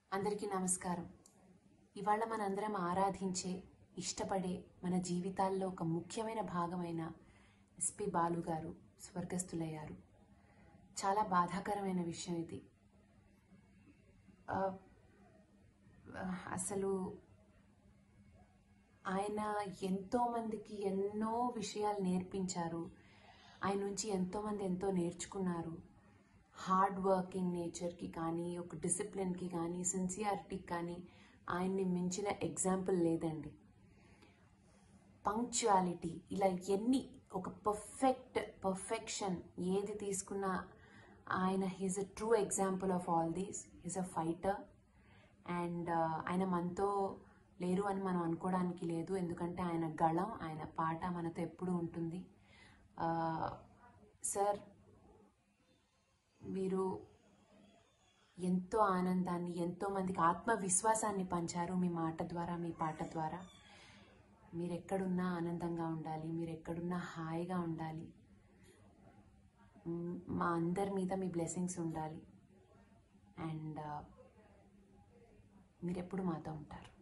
అందరికీ నమస్కారం ఇవాళ మనందరం ఆరాధించే ఇష్టపడే మన జీవితాల్లో ఒక ముఖ్యమైన భాగమైన ఎస్పి బాలు గారు స్వర్గస్థులయ్యారు చాలా బాధాకరమైన విషయం ఇది ఆ, ఆ, అసలు ఆయన ఎంతో మందికి ఎన్నో విషయాలు నేర్పించారు ఆయన నుంచి ఎంతోమంది ఎంతో నేర్చుకున్నారు హార్డ్ వర్కింగ్ నేచర్కి కానీ ఒక డిసిప్లిన్కి కానీ సిన్సియారిటీకి కానీ ఆయన్ని మించిన ఎగ్జాంపుల్ లేదండి పంక్చువాలిటీ ఇలా ఎన్ని ఒక పర్ఫెక్ట్ పర్ఫెక్షన్ ఏది తీసుకున్నా ఆయన he's a true example of all these he's a fighter and ఆయన మనతో లేరు అని మనం అనుకోవడానికి లేదు ఎందుకంటే ఆయన గళం ఆయన పాట మనతో ఎప్పుడూ ఉంటుంది సార్ మీరు ఎంతో ఆనందాన్ని ఎంతో మందికి ఆత్మవిశ్వాసాన్ని పంచారు మీ మాట ద్వారా మీ పాట ద్వారా మీరు ఎక్కడున్నా ఆనందంగా ఉండాలి మీరు ఎక్కడున్నా హాయిగా ఉండాలి మ్, మా అందరి మీద మీ బ్లెస్సింగ్స్ ఉండాలి అండ్ మీరు ఎప్పుడు మాతో ఉంటారు